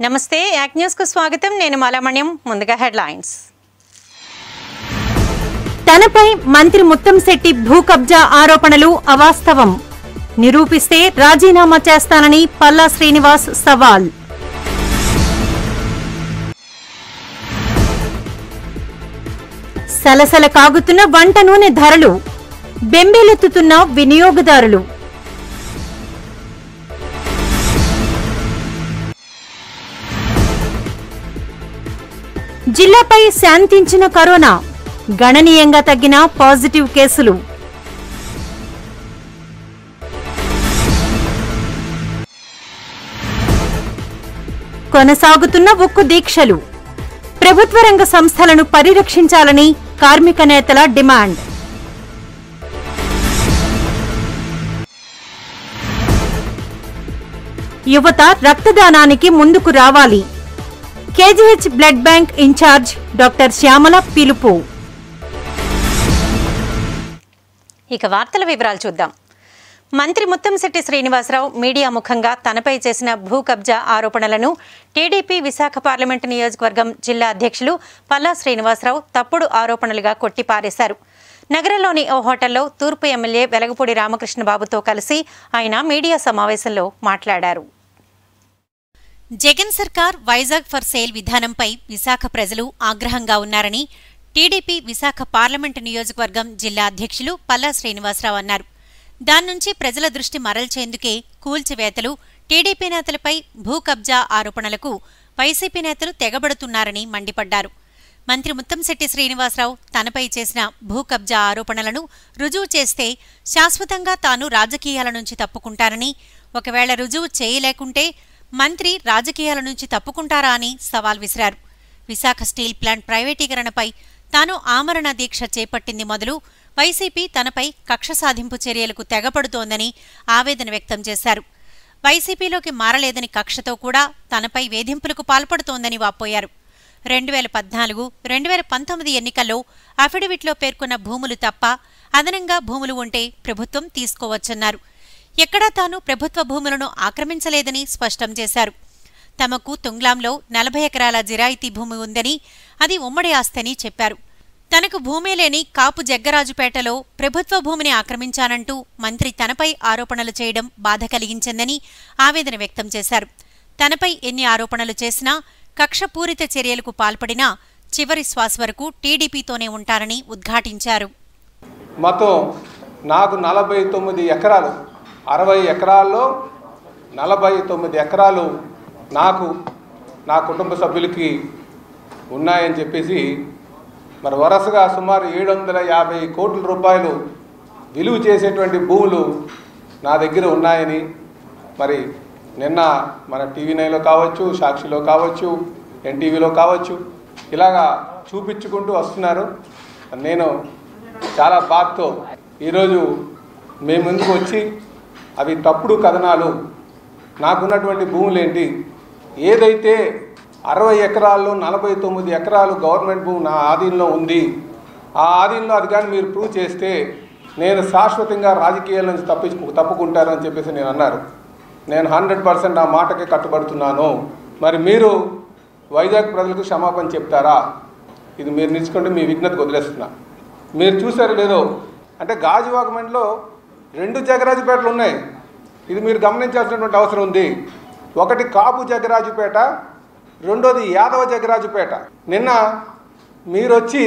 నమస్తే యాక్ న్యూస్ కు స్వాగతం నేను మాలామణ్యం ముందుగా హెడ్లైన్స్ తనపై మంత్రి ముత్తంశెట్టి భూ కబ్జా ఆరోపణలు అవాస్తవం నిరూపిస్తే రాజీనామా చేస్తానని పల్లా శ్రీనివాస్ సవాల్ సలసల కాగుతున్న వంట నూనె ధరలు బెంబేలెత్తుతున్న వినియోగదారులు జిల్లాపై శాంతించిన కరోనా గణనీయంగా తగ్గిన పాజిటివ్ కేసులు కొనసాగుతున్న ఉక్కు దీక్షలు ప్రభుత్వ రంగ సంస్థలను పరిరక్షించాలని కార్మిక నేతల డిమాండ్ యువత రక్తదానానికి ముందుకు రావాలి KGH blood bank incharge doctor Shyamala పిలుపు ఇక వార్తల వివరాలు చూద్దాం మంత్రి ముత్తంశెట్టి శ్రీనివాసరావు మీడియా ముఖంగా తనపై చేసిన భూ కబ్జా ఆరోపణలను టీడీపీ విశాఖ పార్లమెంటు నియోజకవర్గం జిల్లా అధ్యక్షులు పల్లా శ్రీనివాసరావు తప్పుడు ఆరోపణలుగా కొట్టిపారేశారు నగరంలోని ఓ హోటల్లో తూర్పు ఎమ్మెల్యే వెలగపూడి రామకృష్ణబాబుతో కలిసి ఆయన మీడియా సమావేశంలో మాట్లాడారు జగన్ సర్కార్ వైజాగ్ ఫర్ సేల్ విధానంపై విశాఖ ప్రజలు ఆగ్రహంగా ఉన్నారని టీడీపీ విశాఖ పార్లమెంటు నియోజకవర్గం జిల్లా అధ్యక్షులు పల్లా శ్రీనివాసరావు అన్నారు దాని నుంచి ప్రజల దృష్టి మరల్చేందుకే కూల్చివేతలు టీడీపీ నేతలపై భూ కబ్జా ఆరోపణలకు వైసీపీ నేతలు తెగబడుతున్నారని మండిపడ్డారు మంత్రి ముత్తంశెట్టి శ్రీనివాసరావు తనపై చేసిన భూ కబ్జా ఆరోపణలను రుజువు చేస్తే శాశ్వతంగా తాను రాజకీయాల నుంచి తప్పుకుంటానని ఒకవేళ రుజువు చేయలేకుంటే మంత్రి రాజకీయాల నుంచి తప్పుకుంటారా అని సవాల్ విసిరారు విశాఖ స్టీల్ ప్లాంట్ ప్రైవేటీకరణపై తాను ఆమరణ దీక్ష చేపట్టింది మొదలు వైసీపీ తనపై కక్ష సాధింపు చర్యలకు తెగపడుతోందని ఆవేదన వ్యక్తం చేశారు వైసీపీలోకి మారలేదని కక్షతో కూడా తనపై వేధింపులకు పాల్పడుతోందని వాపోయారు రెండు వేల పద్నాలుగు రెండు వేల పంతొమ్మిది ఎన్నికల్లో అఫిడవిట్లో పేర్కొన్న భూములు తప్ప అదనంగా భూములు ఉంటే ప్రభుత్వం తీసుకోవచ్చన్నారు ఎక్కడా తాను ప్రభుత్వ భూములను ఆక్రమించలేదని స్పష్టం చేశారు తమకు తుంగ్లాంలో నలభై ఎకరాల జిరాయితీ భూమి ఉందని అది ఉమ్మడి ఆస్తని చెప్పారు తనకు భూమే లేని కాపు జగ్గరాజుపేటలో ప్రభుత్వ భూమిని ఆక్రమించానంటూ మంత్రి తనపై ఆరోపణలు చేయడం బాధ కలిగించిందని ఆవేదన వ్యక్తం చేశారు తనపై ఎన్ని ఆరోపణలు చేసినా కక్షపూరిత చర్యలకు పాల్పడినా చివరి శ్వాస వరకు టీడీపీతోనే ఉంటారని ఉద్ఘాటించారు మొత్తం నాకు నలభై తొమ్మిది ఎకరాలు అరవై ఎకరాల్లో నలభై తొమ్మిది ఎకరాలు నాకు నా కుటుంబ సభ్యులకి ఉన్నాయని చెప్పేసి మరి వరుసగా సుమారు ఏడు వందల యాభై కోట్ల రూపాయలు విలువ చేసేటువంటి భూములు నా దగ్గర ఉన్నాయని మరి నిన్న మన టీవీ నైన్లో కావచ్చు సాక్షిలో కావచ్చు ఎన్టీవీలో కావచ్చు ఇలాగా చూపించుకుంటూ వస్తున్నారు నేను చాలా బాధతో ఈరోజు మేము ముందుకు వచ్చి అవి తప్పుడు కథనాలు నాకున్నటువంటి భూములేంటి ఏదైతే అరవై ఎకరాల్లో నలభై తొమ్మిది ఎకరాలు గవర్నమెంట్ భూమి నా ఆధీనంలో ఉంది ఆ ఆధీనంలో అది కానీ మీరు ప్రూవ్ చేస్తే నేను శాశ్వతంగా రాజకీయాల నుంచి తప్పించు తప్పుకుంటారని చెప్పేసి నేను అన్నారు నేను హండ్రెడ్ పర్సెంట్ ఆ మాటకే కట్టుబడుతున్నాను మరి మీరు వైజాగ్ ప్రజలకు క్షమాపణ చెప్తారా ఇది మీరు నిలుచుకుంటే మీ విజ్ఞతకు వదిలేస్తున్నా మీరు చూసారో లేదో అంటే గాజువాకమెంట్లో రెండు జగరాజుపేటలు ఉన్నాయి ఇది మీరు గమనించాల్సినటువంటి అవసరం ఉంది ఒకటి కాపు జగరాజుపేట రెండోది యాదవ జగరాజుపేట నిన్న మీరు వచ్చి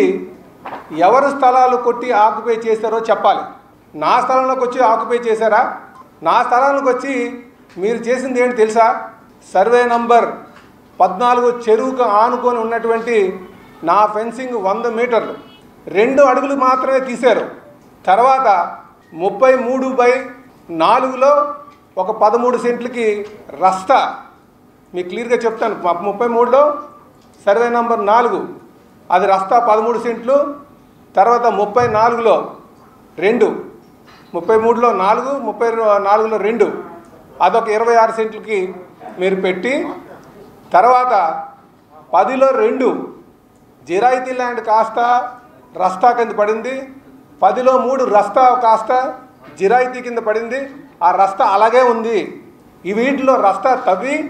ఎవరు స్థలాలు కొట్టి ఆక్యుపై చేశారో చెప్పాలి నా స్థలంలోకి వచ్చి ఆక్యుపై చేశారా నా స్థలంలోకి వచ్చి మీరు చేసింది ఏంటి తెలుసా సర్వే నంబర్ పద్నాలుగు చెరువుకు ఆనుకొని ఉన్నటువంటి నా ఫెన్సింగ్ వంద మీటర్లు రెండు అడుగులు మాత్రమే తీశారు తర్వాత ముప్పై మూడు బై నాలుగులో ఒక పదమూడు సెంట్లకి రస్తా మీకు క్లియర్గా చెప్తాను మ- ముప్పై మూడులో సర్వే నంబర్ నాలుగు అది రస్తా పదమూడు సెంట్లు తర్వాత ముప్పై నాలుగులో రెండు ముప్పై మూడులో నాలుగు ముప్పై రో- నాలుగులో రెండు అదొక ఇరవై ఆరు సెంట్లకి మీరు పెట్టి తర్వాత పదిలో రెండు జిరాయితీ ల్యాండ్ కాస్త రస్తా కింద పడింది పదిలో మూడు రస్తా కాస్త జిరాయితీ కింద పడింది ఆ రస్తా అలాగే ఉంది ఈ వీటిలో రస్తా తవ్వి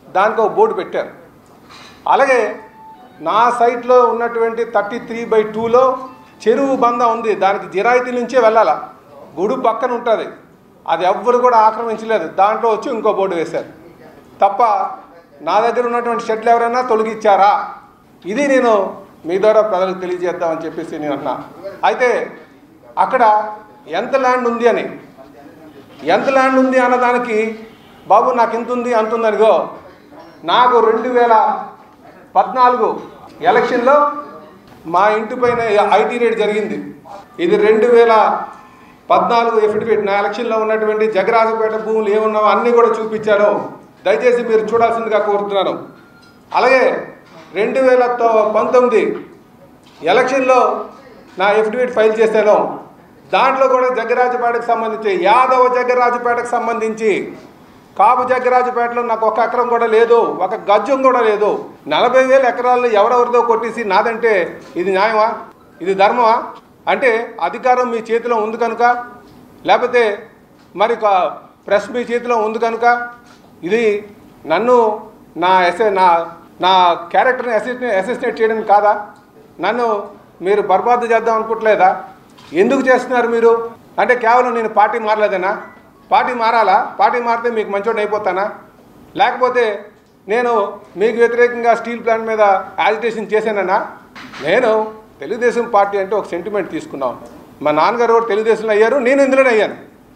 దానికి ఒక బోర్డు పెట్టారు అలాగే నా సైట్లో ఉన్నటువంటి థర్టీ త్రీ బై టూలో చెరువు బంద ఉంది దానికి జిరాయితీ నుంచే వెళ్ళాల గుడి పక్కన ఉంటుంది అది ఎవ్వరు కూడా ఆక్రమించలేదు దాంట్లో వచ్చి ఇంకో బోర్డు వేశారు తప్ప నా దగ్గర ఉన్నటువంటి షెడ్లు ఎవరైనా తొలగించారా ఇది నేను మీ ద్వారా ప్రజలకు తెలియజేద్దామని చెప్పేసి నేను అన్నా అయితే అక్కడ ఎంత ల్యాండ్ ఉంది అని ఎంత ల్యాండ్ ఉంది అన్నదానికి బాబు నాకు ఎంత ఉంది అంత ఉంది అనిగో నాకు రెండు వేల పద్నాలుగు ఎలక్షన్లో మా ఇంటి పైన ఐటీ రేట్ జరిగింది ఇది రెండు వేల పద్నాలుగు ఎఫిడవిట్ నా ఎలక్షన్లో ఉన్నటువంటి జగరాజపేట భూములు ఏమున్నావో అన్నీ కూడా చూపించాను దయచేసి మీరు చూడాల్సిందిగా కోరుతున్నాను అలాగే రెండు వేల తొ- పంతొమ్మిది ఎలక్షన్లో నా ఎఫిడవిట్ ఫైల్ చేశాను దాంట్లో కూడా జగ్గరాజుపేటకు సంబంధించి యాదవ జగ్గరాజుపేటకు సంబంధించి కాపు జగ్గరాజుపేటలో నాకు ఒక ఎకరం కూడా లేదు ఒక గజ్జం కూడా లేదు నలభై వేల ఎకరాల్లో ఎవరెవరిదో కొట్టేసి నాదంటే ఇది న్యాయమా ఇది ధర్మమా అంటే అధికారం మీ చేతిలో ఉంది కనుక లేకపోతే మరి క- ప్రెస్ మీ చేతిలో ఉంది కనుక ఇది నన్ను నా ఎస్ఏ నా నా క్యారెక్టర్ని అసిస్టెంట్ అసిస్టెంట్ చేయడం కాదా నన్ను మీరు బర్బాదు చేద్దాం అనుకోవట్లేదా ఎందుకు చేస్తున్నారు మీరు అంటే కేవలం నేను పార్టీ మారలేదనా పార్టీ మారాలా పార్టీ మారితే మీకు మంచోడు అయిపోతానా లేకపోతే నేను మీకు వ్యతిరేకంగా స్టీల్ ప్లాంట్ మీద యాజిటేషన్ చేశానన్నా నేను తెలుగుదేశం పార్టీ అంటే ఒక సెంటిమెంట్ తీసుకున్నాం మా నాన్నగారు కూడా తెలుగుదేశంలో అయ్యారు నేను ఇందులోనే అయ్యాను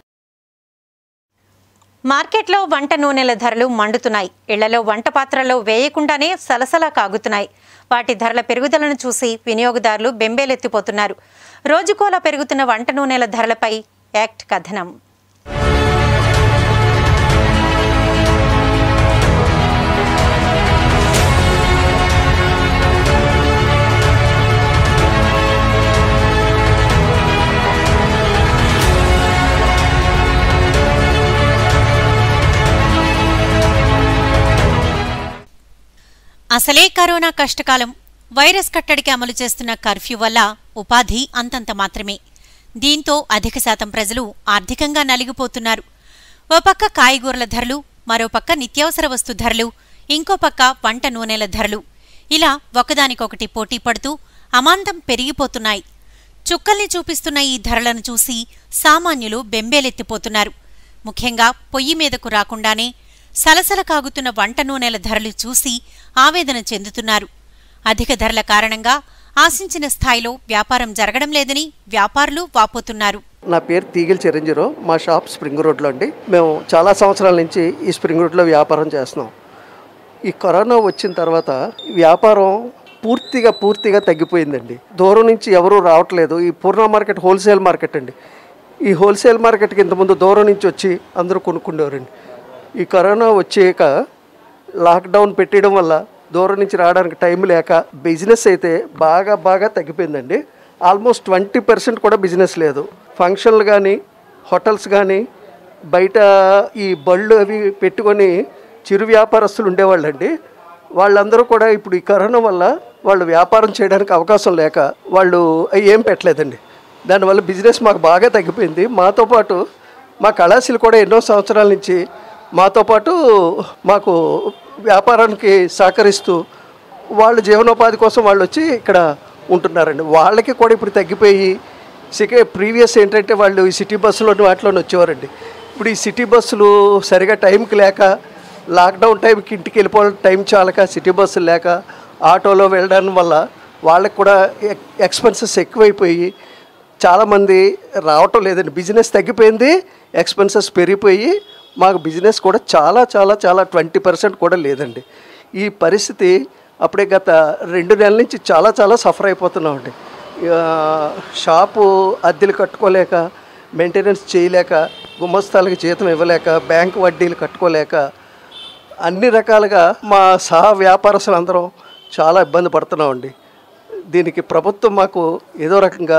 మార్కెట్లో వంట నూనెల ధరలు మండుతున్నాయి ఇళ్లలో వంట పాత్రలో వేయకుండానే సలసలా కాగుతున్నాయి వాటి ధరల పెరుగుదలను చూసి వినియోగదారులు బెంబేలెత్తిపోతున్నారు రోజుకోలా పెరుగుతున్న వంట నూనెల ధరలపై యాక్ట్ కథనం అసలే కరోనా కష్టకాలం వైరస్ కట్టడికి అమలు చేస్తున్న కర్ఫ్యూ వల్ల ఉపాధి అంతంత మాత్రమే దీంతో అధిక శాతం ప్రజలు ఆర్థికంగా నలిగిపోతున్నారు ఓ పక్క కాయగూరల ధరలు మరో పక్క నిత్యావసర వస్తు ధరలు ఇంకో పక్క వంట నూనెల ధరలు ఇలా ఒకదానికొకటి పోటీ పడుతూ అమాంతం పెరిగిపోతున్నాయి చుక్కల్ని చూపిస్తున్న ఈ ధరలను చూసి సామాన్యులు బెంబేలెత్తిపోతున్నారు ముఖ్యంగా పొయ్యి మీదకు రాకుండానే సలసల కాగుతున్న వంట నూనెల ధరలు చూసి ఆవేదన చెందుతున్నారు అధిక ధరల కారణంగా ఆశించిన స్థాయిలో వ్యాపారం జరగడం లేదని వ్యాపారులు వాపోతున్నారు నా పేరు తీగిల్ చిరంజీరావు మా షాప్ స్ప్రింగ్ రోడ్లో అండి మేము చాలా సంవత్సరాల నుంచి ఈ స్ప్రింగ్ రోడ్లో వ్యాపారం చేస్తున్నాం ఈ కరోనా వచ్చిన తర్వాత వ్యాపారం పూర్తిగా పూర్తిగా తగ్గిపోయిందండి దూరం నుంచి ఎవరూ రావట్లేదు ఈ పూర్ణ మార్కెట్ హోల్సేల్ మార్కెట్ అండి ఈ హోల్సేల్ మార్కెట్కి ఇంతకుముందు దూరం నుంచి వచ్చి అందరూ కొనుక్కుండేవారండి ఈ కరోనా వచ్చాక లాక్డౌన్ పెట్టడం వల్ల దూరం నుంచి రావడానికి టైం లేక బిజినెస్ అయితే బాగా బాగా తగ్గిపోయిందండి ఆల్మోస్ట్ ట్వంటీ పర్సెంట్ కూడా బిజినెస్ లేదు ఫంక్షన్లు కానీ హోటల్స్ కానీ బయట ఈ బళ్ళు అవి పెట్టుకొని చిరు వ్యాపారస్తులు ఉండేవాళ్ళండి వాళ్ళందరూ కూడా ఇప్పుడు ఈ కరోనా వల్ల వాళ్ళు వ్యాపారం చేయడానికి అవకాశం లేక వాళ్ళు అవి ఏం పెట్టలేదండి దానివల్ల బిజినెస్ మాకు బాగా తగ్గిపోయింది మాతో పాటు మా కళాశీలు కూడా ఎన్నో సంవత్సరాల నుంచి మాతో పాటు మాకు వ్యాపారానికి సహకరిస్తూ వాళ్ళు జీవనోపాధి కోసం వాళ్ళు వచ్చి ఇక్కడ ఉంటున్నారండి వాళ్ళకి కూడా ఇప్పుడు తగ్గిపోయి సికే ప్రీవియస్ ఏంటంటే వాళ్ళు ఈ సిటీ బస్సులో వాటిలోనే వచ్చేవారండి ఇప్పుడు ఈ సిటీ బస్సులు సరిగా టైంకి లేక లాక్డౌన్ టైంకి ఇంటికి వెళ్ళిపోవడం టైం చాలక సిటీ బస్సులు లేక ఆటోలో వెళ్ళడం వల్ల వాళ్ళకి కూడా ఎక్- ఎక్స్పెన్సెస్ ఎక్కువైపోయి చాలామంది రావటం లేదండి బిజినెస్ తగ్గిపోయింది ఎక్స్పెన్సెస్ పెరిగిపోయి మాకు బిజినెస్ కూడా చాలా చాలా చాలా ట్వంటీ పర్సెంట్ కూడా లేదండి ఈ పరిస్థితి అప్పుడే గత రెండు నెలల నుంచి చాలా చాలా సఫర్ అయిపోతున్నామండి ఆ, షాపు అద్దెలు కట్టుకోలేక మెయింటెనెన్స్ చేయలేక గుమస్తాలకి జీతం ఇవ్వలేక బ్యాంక్ వడ్డీలు కట్టుకోలేక అన్ని రకాలుగా మా సహ వ్యాపారస్తులందరం చాలా ఇబ్బంది పడుతున్నామండి దీనికి ప్రభుత్వం మాకు ఏదో రకంగా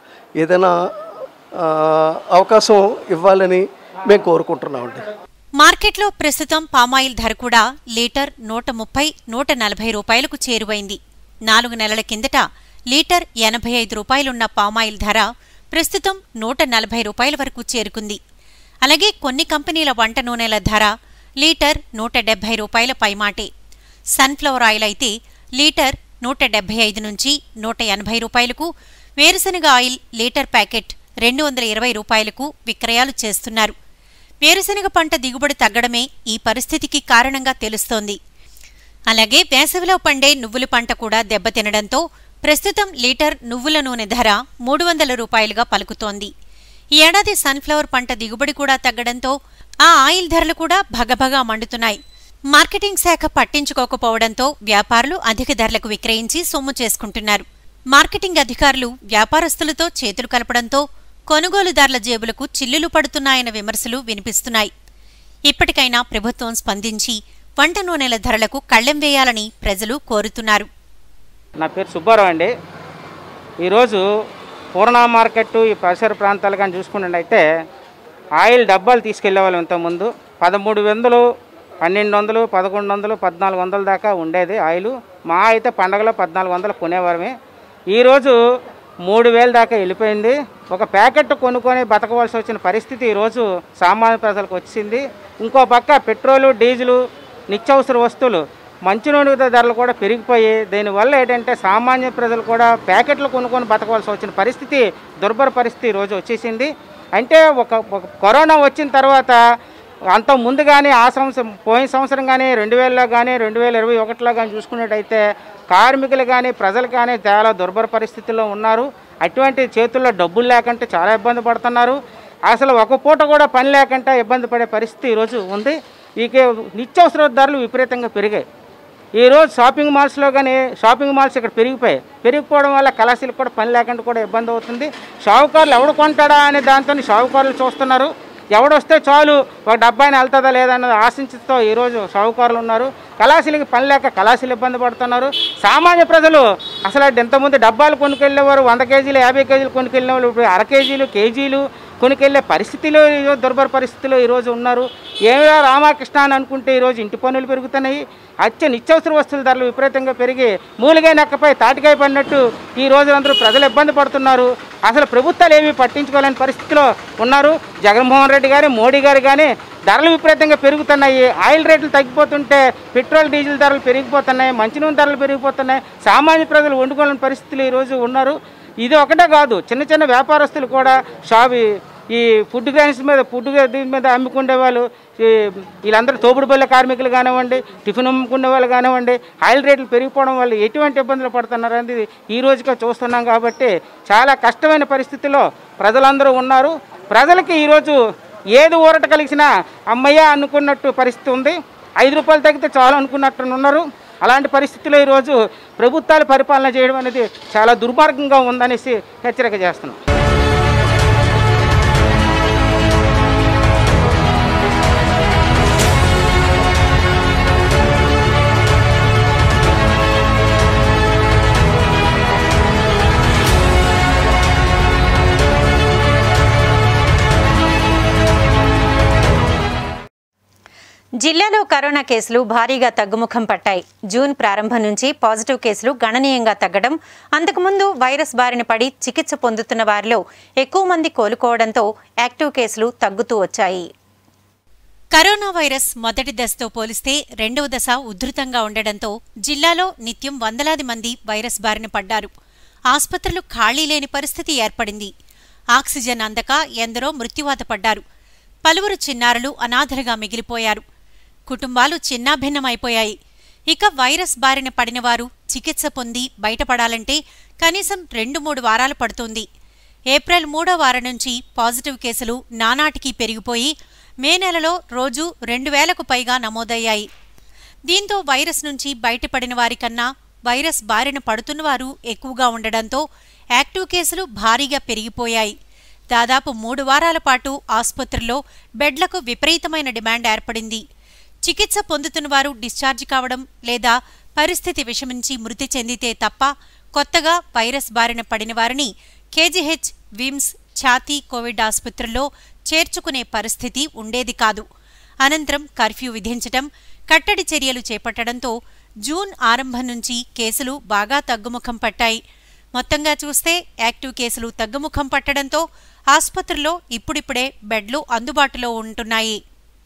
ఏదైనా ఆ, అవకాశం ఇవ్వాలని మేము కోరుకుంటున్నామండి మార్కెట్లో ప్రస్తుతం పామాయిల్ ధర కూడా లీటర్ నూట ముప్పై నూట నలభై రూపాయలకు చేరువైంది నాలుగు నెలల కిందట లీటర్ ఎనభై ఐదు రూపాయలున్న పామాయిల్ ధర ప్రస్తుతం నూట నలభై రూపాయల వరకు చేరుకుంది అలాగే కొన్ని కంపెనీల వంట నూనెల ధర లీటర్ నూట డెబ్బై రూపాయల పైమాటే సన్ఫ్లవర్ ఆయిల్ అయితే లీటర్ నూట డెబ్బై ఐదు నుంచి నూట ఎనభై రూపాయలకు వేరుశనగ ఆయిల్ లీటర్ ప్యాకెట్ రెండు వందల ఇరవై రూపాయలకు విక్రయాలు చేస్తున్నారు వేరుశనగ పంట దిగుబడి తగ్గడమే ఈ పరిస్థితికి కారణంగా తెలుస్తోంది అలాగే వేసవిలో పండే నువ్వుల పంట కూడా దెబ్బతినడంతో ప్రస్తుతం లీటర్ నువ్వుల నూనె ధర మూడు వందల రూపాయలుగా పలుకుతోంది ఈ ఏడాది సన్ఫ్లవర్ పంట దిగుబడి కూడా తగ్గడంతో ఆ ఆయిల్ ధరలు కూడా భగభగా మండుతున్నాయి మార్కెటింగ్ శాఖ పట్టించుకోకపోవడంతో వ్యాపారులు అధిక ధరలకు విక్రయించి సొమ్ము చేసుకుంటున్నారు మార్కెటింగ్ అధికారులు వ్యాపారస్తులతో చేతులు కలపడంతో కొనుగోలుదారుల జేబులకు చిల్లులు పడుతున్నాయన్న విమర్శలు వినిపిస్తున్నాయి ఇప్పటికైనా ప్రభుత్వం స్పందించి వంట నూనెల ధరలకు కళ్లెం వేయాలని ప్రజలు కోరుతున్నారు నా పేరు సుబ్బారావు అండి ఈరోజు పూర్ణ మార్కెట్ ఈ పరిసర ప్రాంతాలు కానీ చూసుకున్నట్టయితే ఆయిల్ డబ్బాలు తీసుకెళ్లేవాళ్ళం ఇంతకుముందు పదమూడు వందలు పన్నెండు వందలు పదకొండు వందలు పద్నాలుగు వందల దాకా ఉండేది ఆయిల్ మా అయితే పండగలో పద్నాలుగు వందలు కొనేవారమే ఈరోజు మూడు వేల దాకా వెళ్ళిపోయింది ఒక ప్యాకెట్ కొనుక్కొని బతకవలసి వచ్చిన పరిస్థితి ఈరోజు సామాన్య ప్రజలకు వచ్చింది ఇంకో పక్క పెట్రోలు డీజిలు నిత్యావసర వస్తువులు మంచినూనె ధరలు కూడా పెరిగిపోయి దీనివల్ల ఏంటంటే సామాన్య ప్రజలు కూడా ప్యాకెట్లు కొనుక్కొని బతకవలసి వచ్చిన పరిస్థితి దుర్భర పరిస్థితి ఈరోజు వచ్చేసింది అంటే ఒక ఒక కరోనా వచ్చిన తర్వాత అంత ముందు కానీ ఆ సంవత్సరం పోయిన సంవత్సరం కానీ రెండు వేలలో కానీ రెండు వేల ఇరవై ఒకటిలో కానీ చూసుకున్నట్టయితే కార్మికులు కానీ ప్రజలు కానీ చాలా దుర్భర పరిస్థితుల్లో ఉన్నారు అటువంటి చేతుల్లో డబ్బులు లేకుంటే చాలా ఇబ్బంది పడుతున్నారు అసలు ఒక పూట కూడా పని లేకుండా ఇబ్బంది పడే పరిస్థితి ఈరోజు ఉంది ఇక నిత్యావసర ధరలు విపరీతంగా పెరిగాయి ఈరోజు షాపింగ్ మాల్స్లో కానీ షాపింగ్ మాల్స్ ఇక్కడ పెరిగిపోయాయి పెరిగిపోవడం వల్ల కళాశాలకు కూడా పని లేకుండా కూడా ఇబ్బంది అవుతుంది షావుకారులు ఎవడు కొంటాడా అనే దాంతో షావుకారులు చూస్తున్నారు ఎవడొస్తే చాలు ఒక డబ్బాయిని వెళ్తుందా లేదా అన్నది ఆశించుతో ఈరోజు షావుకారులు ఉన్నారు కళాశాలకి పని లేక కళాశాలు ఇబ్బంది పడుతున్నారు సామాన్య ప్రజలు అసలు ఇంతకుముందు డబ్బాలు కొనుక్కెళ్ళేవారు వంద కేజీలు యాభై కేజీలు కొనుక్కెళ్ళిన వాళ్ళు ఇప్పుడు అర కేజీలు కేజీలు కొనుక్కెళ్ళే పరిస్థితిలో ఈరోజు దుర్భర పరిస్థితిలో ఈరోజు ఉన్నారు ఏమిరా రామకృష్ణ అని అనుకుంటే ఈరోజు ఇంటి పన్నులు పెరుగుతున్నాయి అత్య నిత్యావసర వస్తువుల ధరలు విపరీతంగా పెరిగి మూలిగా నెక్కపై తాటికాయ పడినట్టు ఈ రోజు అందరూ ప్రజలు ఇబ్బంది పడుతున్నారు అసలు ప్రభుత్వాలు ఏమీ పట్టించుకోలేని పరిస్థితిలో ఉన్నారు జగన్మోహన్ రెడ్డి గారు మోడీ గారు కానీ ధరలు విపరీతంగా పెరుగుతున్నాయి ఆయిల్ రేట్లు తగ్గిపోతుంటే పెట్రోల్ డీజిల్ ధరలు పెరిగిపోతున్నాయి మంచినూనె ధరలు పెరిగిపోతున్నాయి సామాన్య ప్రజలు వండుకోలేని పరిస్థితులు ఈరోజు ఉన్నారు ఇది ఒకటే కాదు చిన్న చిన్న వ్యాపారస్తులు కూడా షాప్ ఈ ఫుడ్ గ్రైన్స్ మీద ఫుడ్ దీని మీద అమ్ముకునే వాళ్ళు ఈ వీళ్ళందరూ తోపుడు బల్ల కార్మికులు కానివ్వండి టిఫిన్ అమ్ముకునే వాళ్ళు కానివ్వండి ఆయిల్ రేట్లు పెరిగిపోవడం వల్ల ఎటువంటి ఇబ్బందులు పడుతున్నారు అనేది ఈ రోజుగా చూస్తున్నాం కాబట్టి చాలా కష్టమైన పరిస్థితిలో ప్రజలందరూ ఉన్నారు ప్రజలకి ఈరోజు ఏది ఊరట కలిసినా అమ్మయ్య అనుకున్నట్టు పరిస్థితి ఉంది ఐదు రూపాయలు తగ్గితే చాలు అనుకున్నట్టు ఉన్నారు అలాంటి పరిస్థితిలో ఈరోజు ప్రభుత్వాలు పరిపాలన చేయడం అనేది చాలా దుర్మార్గంగా ఉందనేసి హెచ్చరిక చేస్తున్నాం జిల్లాలో కరోనా కేసులు భారీగా తగ్గుముఖం పట్టాయి జూన్ ప్రారంభం నుంచి పాజిటివ్ కేసులు గణనీయంగా తగ్గడం అంతకుముందు వైరస్ బారిన పడి చికిత్స పొందుతున్న వారిలో ఎక్కువ మంది కోలుకోవడంతో యాక్టివ్ కేసులు తగ్గుతూ వచ్చాయి కరోనా వైరస్ మొదటి దశతో పోలిస్తే రెండవ దశ ఉధృతంగా ఉండడంతో జిల్లాలో నిత్యం వందలాది మంది వైరస్ బారిన పడ్డారు ఆసుపత్రులు ఖాళీ లేని పరిస్థితి ఏర్పడింది ఆక్సిజన్ అందక ఎందరో మృత్యువాత పడ్డారు పలువురు చిన్నారులు అనాథలుగా మిగిలిపోయారు కుటుంబాలు చిన్నాభిన్నమైపోయాయి ఇక వైరస్ బారిన పడినవారు చికిత్స పొంది బయటపడాలంటే కనీసం రెండు మూడు వారాలు పడుతుంది ఏప్రిల్ మూడో వారం నుంచి పాజిటివ్ కేసులు నానాటికి పెరిగిపోయి మే నెలలో రోజు రెండు వేలకు పైగా నమోదయ్యాయి దీంతో వైరస్ నుంచి బయటపడిన వారికన్నా వైరస్ బారిన పడుతున్నవారు ఎక్కువగా ఉండడంతో యాక్టివ్ కేసులు భారీగా పెరిగిపోయాయి దాదాపు మూడు వారాల పాటు ఆసుపత్రుల్లో బెడ్లకు విపరీతమైన డిమాండ్ ఏర్పడింది చికిత్స పొందుతున్నవారు డిశ్చార్జ్ కావడం లేదా పరిస్థితి విషమించి మృతి చెందితే తప్ప కొత్తగా వైరస్ బారిన పడిన వారిని కేజీహెచ్ విమ్స్ ఛాతీ కోవిడ్ ఆసుపత్రుల్లో చేర్చుకునే పరిస్థితి ఉండేది కాదు అనంతరం కర్ఫ్యూ విధించటం కట్టడి చర్యలు చేపట్టడంతో జూన్ ఆరంభం నుంచి కేసులు బాగా తగ్గుముఖం పట్టాయి మొత్తంగా చూస్తే యాక్టివ్ కేసులు తగ్గుముఖం పట్టడంతో ఆసుపత్రుల్లో ఇప్పుడిప్పుడే బెడ్లు అందుబాటులో ఉంటున్నాయి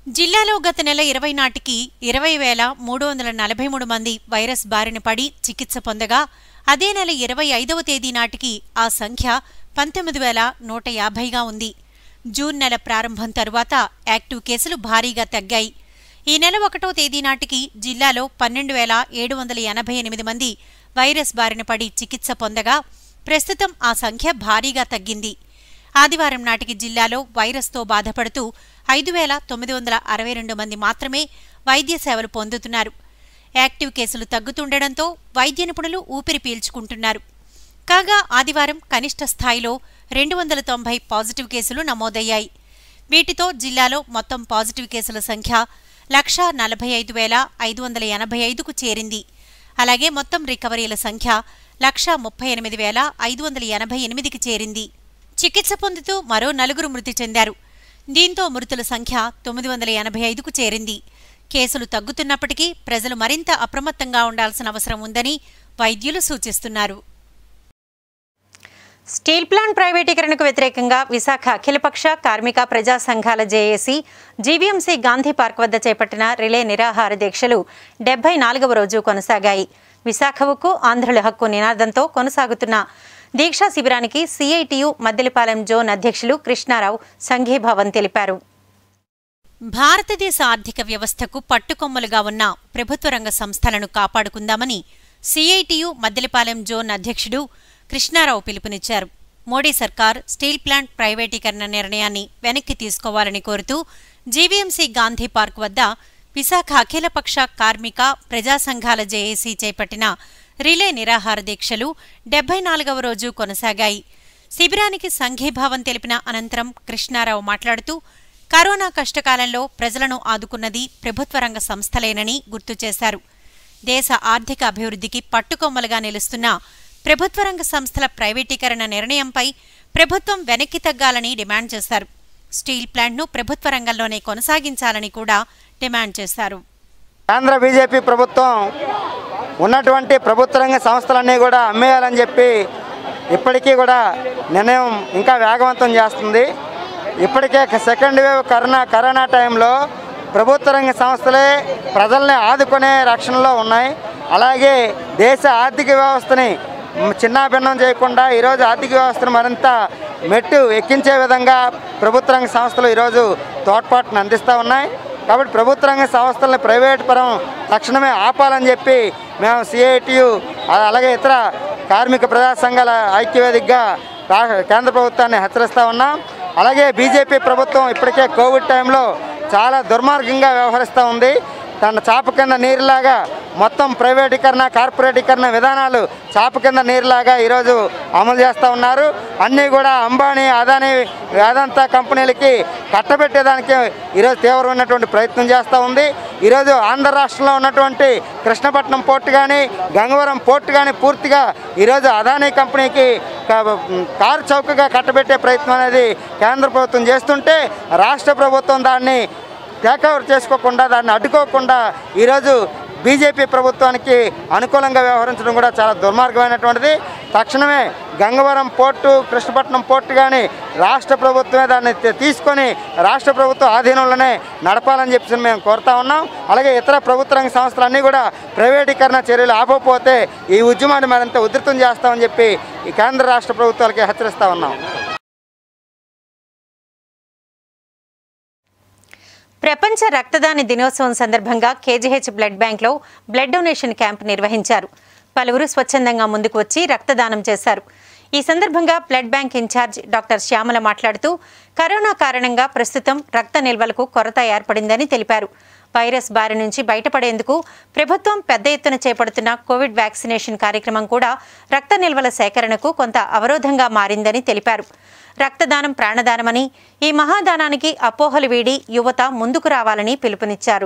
జిల్లాలో గత నెల ఇరవై నాటికి ఇరవై వేల మూడు వందల నలభై మూడు మంది వైరస్ బారిన పడి చికిత్స పొందగా అదే నెల ఇరవై ఐదవ తేదీ నాటికి ఆ సంఖ్య పంతొమ్మిది వేల నూట యాభైగా ఉంది జూన్ నెల ప్రారంభం తరువాత యాక్టివ్ కేసులు భారీగా తగ్గాయి ఈ నెల ఒకటో తేదీ నాటికి జిల్లాలో పన్నెండు వేల ఏడు వందల ఎనభై ఎనిమిది మంది వైరస్ బారిన పడి చికిత్స పొందగా ప్రస్తుతం ఆ సంఖ్య భారీగా తగ్గింది ఆదివారం నాటికి జిల్లాలో వైరస్తో బాధపడుతూ ఐదు వేల తొమ్మిది వందల అరవై రెండు మంది మాత్రమే వైద్య సేవలు పొందుతున్నారు యాక్టివ్ కేసులు తగ్గుతుండటంతో వైద్య నిపుణులు ఊపిరి పీల్చుకుంటున్నారు కాగా ఆదివారం కనిష్ట స్థాయిలో రెండు వందల తొంభై పాజిటివ్ కేసులు నమోదయ్యాయి వీటితో జిల్లాలో మొత్తం పాజిటివ్ కేసుల సంఖ్య లక్షా నలభై ఐదు వేల ఐదు వందల ఎనభై ఐదుకు చేరింది అలాగే మొత్తం రికవరీల సంఖ్య లక్షా ముప్పై ఎనిమిది వేల ఐదు వందల ఎనభై ఎనిమిదికి చేరింది చికిత్స పొందుతూ మరో నలుగురు మృతి చెందారు దీంతో మృతుల సంఖ్య తొమ్మిది వందల ఎనభై ఐదుకు చేరింది కేసులు తగ్గుతున్నప్పటికీ ప్రజలు మరింత అప్రమత్తంగా ఉండాల్సిన అవసరం ఉందని వైద్యులు సూచిస్తున్నారు స్టీల్ ప్లాంట్ ప్రైవేటీకరణకు వ్యతిరేకంగా విశాఖ అఖిలపక్ష కార్మిక ప్రజా సంఘాల జేఏసీ జీవీఎంసీ గాంధీ పార్క్ వద్ద చేపట్టిన రిలే నిరాహార దీక్షలు డెబ్బై నాలుగవ రోజు కొనసాగాయి విశాఖ ఉక్కు ఆంధ్రుల హక్కు నినాదంతో కొనసాగుతున్న దీక్షా శిబిరానికి సిఐటియు మద్దెలపాలెం జోన్ అధ్యక్షులు కృష్ణారావు సంఘీభావం తెలిపారు భారతదేశ ఆర్థిక వ్యవస్థకు పట్టుకొమ్మలుగా ఉన్న ప్రభుత్వ రంగ సంస్థలను కాపాడుకుందామని సిఐటియు మద్దెలపాలెం జోన్ అధ్యక్షుడు కృష్ణారావు పిలుపునిచ్చారు మోడీ సర్కార్ స్టీల్ ప్లాంట్ ప్రైవేటీకరణ నిర్ణయాన్ని వెనక్కి తీసుకోవాలని కోరుతూ జీవీఎంసీ గాంధీ పార్క్ వద్ద విశాఖ అఖిలపక్ష కార్మిక ప్రజా సంఘాల జేఏసీ చేపట్టిన రిలే నిరాహార దీక్షలు డెబ్బై నాలుగవ రోజు కొనసాగాయి శిబిరానికి సంఘీభావం తెలిపిన అనంతరం కృష్ణారావు మాట్లాడుతూ కరోనా కష్టకాలంలో ప్రజలను ఆదుకున్నది ప్రభుత్వ రంగ సంస్థలేనని గుర్తు చేశారు దేశ ఆర్థిక అభివృద్ధికి పట్టుకొమ్మలుగా నిలుస్తున్న ప్రభుత్వ రంగ సంస్థల ప్రైవేటీకరణ నిర్ణయంపై ప్రభుత్వం వెనక్కి తగ్గాలని డిమాండ్ చేశారు స్టీల్ ప్లాంట్ను ప్రభుత్వ రంగంలోనే కొనసాగించాలని కూడా డిమాండ్ చేశారు కేంద్ర బీజేపీ ప్రభుత్వం ఉన్నటువంటి ప్రభుత్వ రంగ సంస్థలన్నీ కూడా అమ్మేయాలని చెప్పి ఇప్పటికీ కూడా నిర్ణయం ఇంకా వేగవంతం చేస్తుంది ఇప్పటికే సెకండ్ వేవ్ కరోనా కరోనా టైంలో ప్రభుత్వ రంగ సంస్థలే ప్రజల్ని ఆదుకునే రక్షణలో ఉన్నాయి అలాగే దేశ ఆర్థిక వ్యవస్థని చిన్నాభిన్నం చేయకుండా ఈరోజు ఆర్థిక వ్యవస్థను మరింత మెట్టు ఎక్కించే విధంగా ప్రభుత్వ రంగ సంస్థలు ఈరోజు తోడ్పాటును అందిస్తూ ఉన్నాయి కాబట్టి ప్రభుత్వ రంగ సంస్థలని ప్రైవేట్ పరం తక్షణమే ఆపాలని చెప్పి మేము సిఐటియు అలాగే ఇతర కార్మిక ప్రజా సంఘాల ఐక్యవేదికగా రా- కేంద్ర ప్రభుత్వాన్ని హెచ్చరిస్తూ ఉన్నాం అలాగే బీజేపీ ప్రభుత్వం ఇప్పటికే కోవిడ్ టైంలో చాలా దుర్మార్గంగా వ్యవహరిస్తూ ఉంది తన చాప కింద నీరులాగా మొత్తం ప్రైవేటీకరణ కార్పొరేటీకరణ విధానాలు చాప కింద నీరులాగా ఈరోజు అమలు చేస్తూ ఉన్నారు అన్నీ కూడా అంబానీ అదానీ వేదాంత కంపెనీలకి కట్టబెట్టేదానికి ఈరోజు తీవ్రమైనటువంటి ప్రయత్నం చేస్తూ ఉంది ఈరోజు ఆంధ్ర రాష్ట్రంలో ఉన్నటువంటి కృష్ణపట్నం పోర్టు కానీ గంగవరం పోర్టు కానీ పూర్తిగా ఈరోజు అదానీ కంపెనీకి కా- కారు చౌకగా కట్టబెట్టే ప్రయత్నం అనేది కేంద్ర ప్రభుత్వం చేస్తుంటే రాష్ట్ర ప్రభుత్వం దాన్ని టేకవర్ చేసుకోకుండా దాన్ని అడ్డుకోకుండా ఈరోజు బీజేపీ ప్రభుత్వానికి అనుకూలంగా వ్యవహరించడం కూడా చాలా దుర్మార్గమైనటువంటిది తక్షణమే గంగవరం పోర్టు కృష్ణపట్నం పోర్టు కానీ రాష్ట్ర ప్రభుత్వమే దాన్ని తీ- తీసుకొని రాష్ట్ర ప్రభుత్వ ఆధీనంలోనే నడపాలని చెప్పి మేము కోరుతా ఉన్నాం అలాగే ఇతర ప్రభుత్వ రంగ సంస్థలన్నీ కూడా ప్రైవేటీకరణ చర్యలు ఆపకపోతే ఈ ఉద్యమాన్ని మరింత ఉధృతం చేస్తామని చెప్పి ఈ కేంద్ర రాష్ట్ర ప్రభుత్వాలకి హెచ్చరిస్తా ఉన్నాం ప్రపంచ రక్తదాన దినోత్సవం సందర్భంగా కేజీహెచ్ బ్లడ్ బ్యాంక్లో బ్లడ్ డొనేషన్ క్యాంప్ నిర్వహించారు పలువురు స్వచ్ఛందంగా ముందుకు వచ్చి రక్తదానం చేశారు ఈ సందర్భంగా blood bank incharge doctor Shyamala మాట్లాడుతూ కరోనా కారణంగా ప్రస్తుతం రక్త నిల్వలకు కొరత ఏర్పడిందని తెలిపారు వైరస్ బారి నుంచి బయటపడేందుకు ప్రభుత్వం పెద్ద ఎత్తున చేపడుతున్న కోవిడ్ వ్యాక్సినేషన్ కార్యక్రమం కూడా రక్త నిల్వల సేకరణకు కొంత అవరోధంగా మారిందని తెలిపారు రక్తదానం ప్రాణదానమని ఈ మహాదానానికి అపోహలు వీడి యువత ముందుకు రావాలని పిలుపునిచ్చారు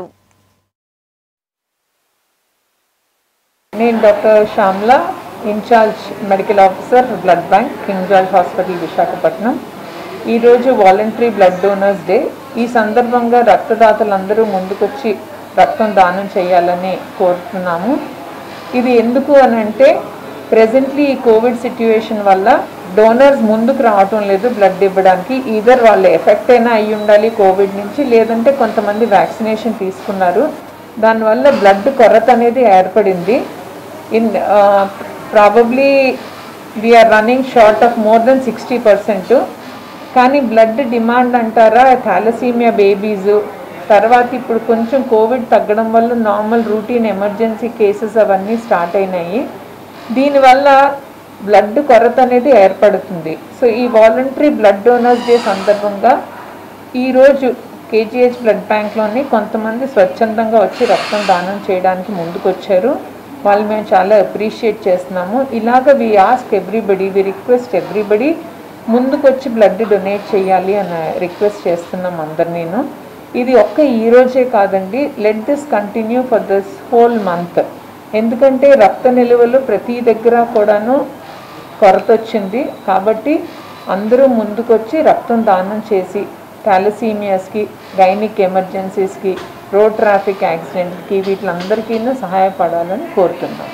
నేను doctor Shyamala incharge medical officer blood bank King George hospital Visakhapatnam ఈరోజు వాలంటరీ బ్లడ్ డోనర్స్ డే ఈ సందర్భంగా రక్తదాతలందరూ ముందుకొచ్చి రక్తం దానం చేయాలని కోరుతున్నాము ఇది ఎందుకు అని అంటే ప్రెజెంట్లీ ఈ కోవిడ్ సిట్యుయేషన్ వల్ల డోనర్స్ ముందుకు రావటం లేదు బ్లడ్ ఇవ్వడానికి ఈధర్ వాళ్ళు ఎఫెక్ట్ అయినా అయి ఉండాలి కోవిడ్ నుంచి లేదంటే కొంతమంది వ్యాక్సినేషన్ తీసుకున్నారు దానివల్ల బ్లడ్ కొరత అనేది ఏర్పడింది in probably we're running short of more than sixty percent కానీ బ్లడ్ డిమాండ్ అంటారా థాలసీమియా బేబీస్ తర్వాత ఇప్పుడు కొంచెం కోవిడ్ తగ్గడం వల్ల నార్మల్ రూటీన్ ఎమర్జెన్సీ కేసెస్ అవన్నీ స్టార్ట్ అయినాయి దీనివల్ల బ్లడ్ కొరత అనేది ఏర్పడుతుంది సో ఈ వాలంటరీ బ్లడ్ డోనర్స్ డే సందర్భంగా ఈరోజు కేజీహెచ్ బ్లడ్ బ్యాంక్లోని కొంతమంది స్వచ్ఛందంగా వచ్చి రక్తం దానం చేయడానికి ముందుకొచ్చారు వాళ్ళు మేము చాలా అప్రిషియేట్ చేస్తున్నాము ఇలాగ we ask everybody we request everybody ముందుకొచ్చి బ్లడ్ డొనేట్ చేయాలి అని రిక్వెస్ట్ చేస్తున్నాం అందరినీను ఇది ఒక్క ఈ రోజే కాదండి let this continue for this whole month ఎందుకంటే రక్త నిల్వలు ప్రతి దగ్గర కూడాను కొరత వచ్చింది కాబట్టి అందరూ ముందుకొచ్చి రక్తం దానం చేసి థాలసీమియాస్కి గైనిక్ ఎమర్జెన్సీస్కి రోడ్ ట్రాఫిక్ యాక్సిడెంట్కి వీటిలందరికీ సహాయపడాలని కోరుతున్నాం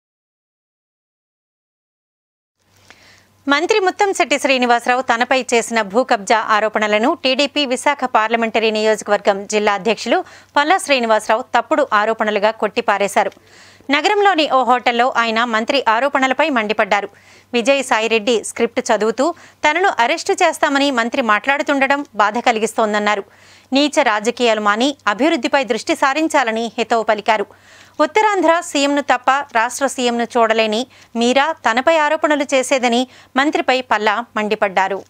మంత్రి ముత్తంశెట్టి శ్రీనివాసరావు తనపై చేసిన భూ కబ్జా ఆరోపణలను టీడీపీ విశాఖ పార్లమెంటరీ నియోజకవర్గం జిల్లా అధ్యక్షులు పల్లా శ్రీనివాసరావు తప్పుడు ఆరోపణలుగా కొట్టిపారేశారు నగరంలోని ఓ హోటల్లో ఆయన మంత్రి ఆరోపణలపై మండిపడ్డారు విజయ్ సాయిరెడ్డి స్క్రిప్ట్ చదువుతూ తనను అరెస్టు చేస్తామని మంత్రి మాట్లాడుతుండడం బాధ కలిగిస్తోందన్నారు నీచ రాజకీయాలు మాని అభివృద్ధిపై దృష్టి సారించాలని హితవు పలికారు ఉత్తరాంధ్ర సీఎంను తప్ప రాష్ట్ర సీఎంను చూడలేని మీరా తనపై ఆరోపణలు చేసేదని మంత్రిపై పల్లా మండిపడ్డారు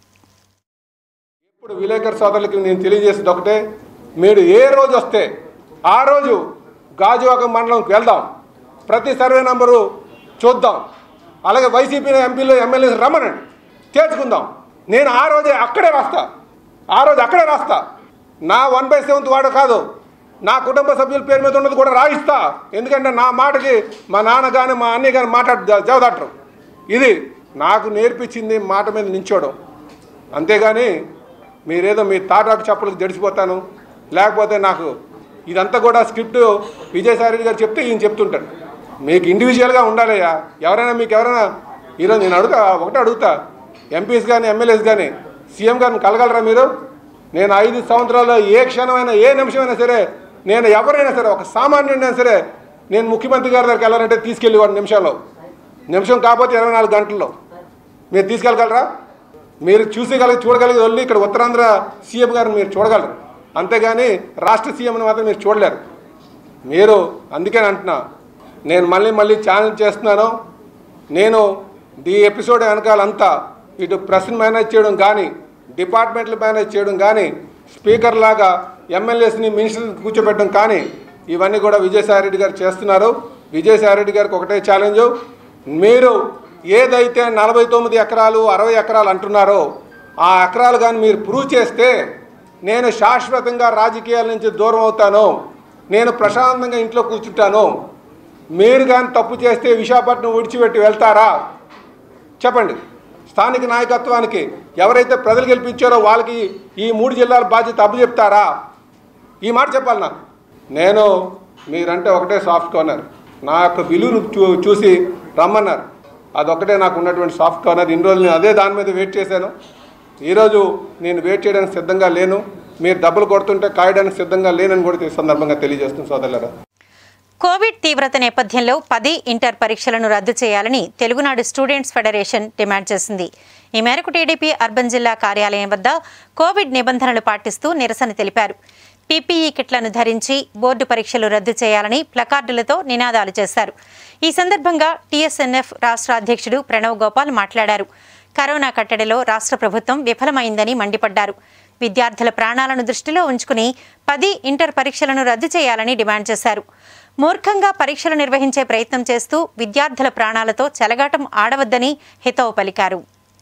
ఇప్పుడు విలేకరు సోదరులకి నేను తెలియజేసేది ఒకటే మీరు ఏ రోజు వస్తే ఆ రోజు గాజువాక మండలంకి వెళ్దాం ప్రతి సర్వే నంబరు చూద్దాం అలాగే వైసీపీ ఎంపీలు ఎమ్మెల్యేలు రమ్మనండి తేల్చుకుందాం నేను ఆ రోజే అక్కడే రాస్తా ఆ రోజు అక్కడే రాస్తా నా వన్ బై సెవెంత్ వాడు కాదు నా కుటుంబ సభ్యుల పేరు మీద ఉన్నది కూడా రాయిస్తా ఎందుకంటే నా మాటకి మా నాన్న కానీ మా అన్నయ్య కానీ మాట్లాడు జవదట్టరు ఇది నాకు నేర్పించింది మాట మీద నించోవడం అంతేగాని మీరేదో మీ తాటాకు చెప్పులకు జడిసిపోతాను లేకపోతే నాకు ఇదంతా కూడా స్క్రిప్ట్ విజయసాయి గారు చెప్తే ఈయన చెప్తుంటాడు మీకు ఇండివిజువల్గా ఉండాలయ్యా ఎవరైనా మీకు ఎవరైనా ఈరోజు నేను అడుగుతా ఒకటే అడుగుతా ఎంపీస్ కానీ ఎమ్మెల్యేస్ కానీ సీఎం గారిని కలగలరా మీరు నేను ఐదు సంవత్సరాల్లో ఏ క్షణమైనా ఏ నిమిషమైనా సరే నేను ఎవరైనా సరే ఒక సామాన్యుడైనా సరే నేను ముఖ్యమంత్రి గారి దగ్గరికి వెళ్ళాలంటే తీసుకెళ్ళేవాడు నిమిషంలో నిమిషం కాకపోతే ఇరవై నాలుగు గంటల్లో మీరు తీసుకెళ్ళగలరా మీరు చూసేగలిగి చూడగలిగే వాళ్ళు ఇక్కడ ఉత్తరాంధ్ర సీఎం గారిని మీరు చూడగలరు అంతేగాని రాష్ట్ర సీఎంని మాత్రం మీరు చూడలేరు మీరు అందుకే అంటున్నా నేను మళ్ళీ మళ్ళీ ఛాలెంజ్ చేస్తున్నాను నేను ఈ ఎపిసోడ్ వెనకాలంతా ఇటు ప్రెస్ని మేనేజ్ చేయడం కానీ డిపార్ట్మెంట్లు మేనేజ్ చేయడం కానీ స్పీకర్ లాగా ఎమ్మెల్యేస్ని మినిస్టర్ని కూర్చోబెట్టడం కానీ ఇవన్నీ కూడా విజయసాయిరెడ్డి గారు చేస్తున్నారు విజయసాయిరెడ్డి గారికి ఒకటే ఛాలెంజు మీరు ఏదైతే నలభై తొమ్మిది ఎకరాలు అరవై ఎకరాలు అంటున్నారో ఆ ఎకరాలు కానీ మీరు ప్రూవ్ చేస్తే నేను శాశ్వతంగా రాజకీయాల నుంచి దూరం అవుతాను నేను ప్రశాంతంగా ఇంట్లో కూర్చుంటాను మీరు కానీ తప్పు చేస్తే విశాఖపట్నం విడిచిపెట్టి వెళ్తారా చెప్పండి స్థానిక నాయకత్వానికి ఎవరైతే ప్రజలు గెలిపించారో వాళ్ళకి ఈ మూడు జిల్లాల బాధ్యత అప్పచెప్తారా ఈ మాట చెప్పాలి నాకు నేను మీరంటే ఒకటే సాఫ్ట్ కార్నర్ నా యొక్క విలువను చూ చూసి రమ్మన్నారు అదొక్కటే నాకు ఉన్నటువంటి సాఫ్ట్ కార్నర్ ఇన్ని రోజులు నేను అదే దాని మీద వెయిట్ చేశాను ఈరోజు నేను వెయిట్ చేయడానికి సిద్ధంగా లేను మీరు డబ్బులు కొడుతుంటే కాయడానికి సిద్ధంగా లేనని కూడా ఈ సందర్భంగా తెలియజేస్తుంది సోదరులరా కోవిడ్ తీవ్రత నేపథ్యంలో పది ఇంటర్ పరీక్షలను రద్దు చేయాలని తెలుగునాడు స్టూడెంట్స్ ఫెడరేషన్ డిమాండ్ చేసింది ఈ మేరకు టీడీపీ అర్బన్ జిల్లా కార్యాలయం వద్ద కోవిడ్ నిబంధనలు పాటిస్తూ నిరసన తెలిపారు పీపీఈ కిట్లను ధరించి బోర్డు పరీక్షలు రద్దు చేయాలని ప్లకార్డులతో నినాదాలు చేశారు ఈ సందర్భంగా టీఎస్ఎన్ఎఫ్ రాష్ట్ర అధ్యక్షుడు ప్రణవ్ గోపాల్ మాట్లాడారు కరోనా కట్టడిలో రాష్ట్ర ప్రభుత్వం విఫలమైందని మండిపడ్డారు విద్యార్థుల ప్రాణాలను దృష్టిలో ఉంచుకుని పది ఇంటర్ పరీక్షలను రద్దు చేయాలని డిమాండ్ చేశారు మూర్ఖంగా పరీక్షలు నిర్వహించే ప్రయత్నం చేస్తూ విద్యార్థుల ప్రాణాలతో చెలగాటం ఆడవద్దని హితవు పలికారు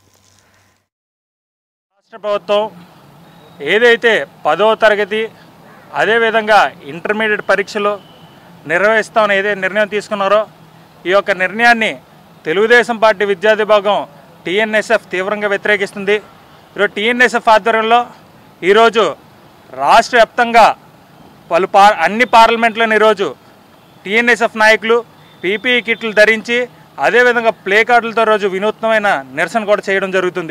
రాష్ట్ర ప్రభుత్వం ఏదైతే పదో తరగతి అదేవిధంగా ఇంటర్మీడియట్ పరీక్షలు నిర్వహిస్తామని ఏదైతే నిర్ణయం తీసుకున్నారో ఈ యొక్క నిర్ణయాన్ని తెలుగుదేశం పార్టీ విద్యార్థి విభాగం టీఎన్ఎస్ఎఫ్ తీవ్రంగా వ్యతిరేకిస్తుంది ఈరోజు టీఎన్ఎస్ఎఫ్ ఆధ్వర్యంలో ఈరోజు రాష్ట్ర వ్యాప్తంగా పలు పార్ అన్ని పార్లమెంట్లను ఈరోజు టీఎన్ఎస్ఎఫ్ నాయకులు పీపీఈ కిట్లు ధరించి అదేవిధంగా ప్లే కార్డులతో రోజు వినూత్నమైన నిరసన కూడా చేయడం జరుగుతుంది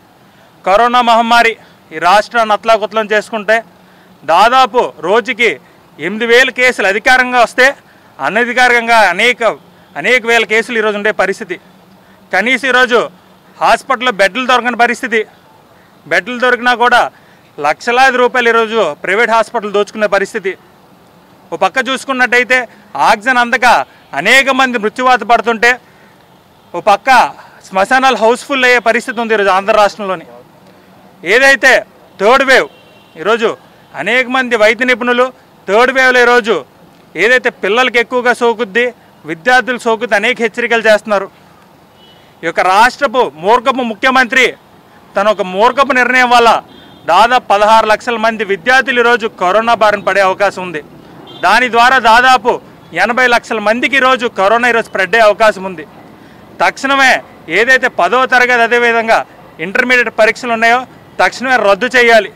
కరోనా మహమ్మారి ఈ రాష్ట్రాన్ని అతలాకుతలం చేసుకుంటే దాదాపు రోజుకి ఎనిమిది వేల కేసులు అధికారంగా వస్తే అనధికారికంగా అనేక అనేక వేల కేసులు ఈరోజు ఉండే పరిస్థితి కనీసం ఈరోజు హాస్పిటల్లో బెడ్లు దొరకని పరిస్థితి బెడ్లు దొరికినా కూడా లక్షలాది రూపాయలు ఈరోజు ప్రైవేట్ హాస్పిటల్ దోచుకునే పరిస్థితి ఓ పక్క చూసుకున్నట్టయితే ఆక్సిజన్ అందక అనేక మంది మృత్యువాత పడుతుంటే ఓ పక్క శ్మశానాలు హౌస్ఫుల్ అయ్యే పరిస్థితి ఉంది ఈరోజు ఆంధ్ర రాష్ట్రంలోని ఏదైతే థర్డ్ వేవ్ ఈరోజు అనేక మంది వైద్య నిపుణులు థర్డ్ వేవ్లో ఈరోజు ఏదైతే పిల్లలకి ఎక్కువగా సోకుద్ది విద్యార్థులు సోకుద్ది అనేక హెచ్చరికలు చేస్తున్నారు ఈ యొక్క రాష్ట్రపు మూర్ఖపు ముఖ్యమంత్రి తన ఒక మూర్ఖపు నిర్ణయం వల్ల దాదాపు పదహారు లక్షల మంది విద్యార్థులు ఈరోజు కరోనా బారిన పడే అవకాశం ఉంది దాని ద్వారా దాదాపు ఎనభై లక్షల మందికి ఈరోజు కరోనా ఈరోజు స్ప్రెడ్ అయ్యే అవకాశం ఉంది తక్షణమే ఏదైతే పదవ తరగతి అదేవిధంగా ఇంటర్మీడియట్ పరీక్షలు ఉన్నాయో తక్షణమే రద్దు చేయాలి